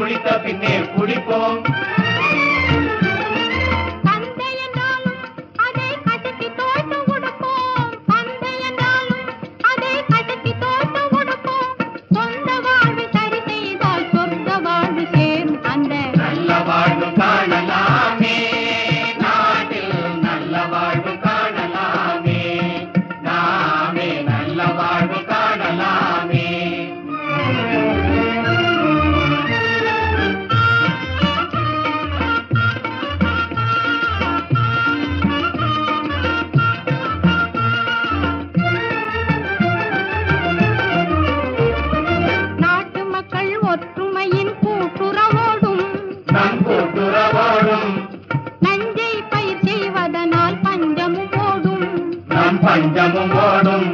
குளித்த பின்னே குடிப்போம் தந்தை என்றாலும் அதை கசக்கி தோட்டு உடுப்போம் தந்தை என்றாலும் அதை கசக்கி தோட்டு உடுப்போம் சொந்த வாழ்வு சரி செய்தால் சொர்க்க வாழ்வு சேரும் அந்த நல்ல வாழ்வு காணலாமே நாட்டில் நல்ல வாழ்வு காணலாமே நாமே நல்ல வாழ்வு காணலாமே நாட்டு மக்கள் ஒற்றுமையின் கூட்டுறவோடும் நம் கூட்டுறவோடும் நஞ்சை பயிர் செய்வதனால் பஞ்சமும் ஓடும் நம் பஞ்சமும் ஓடும்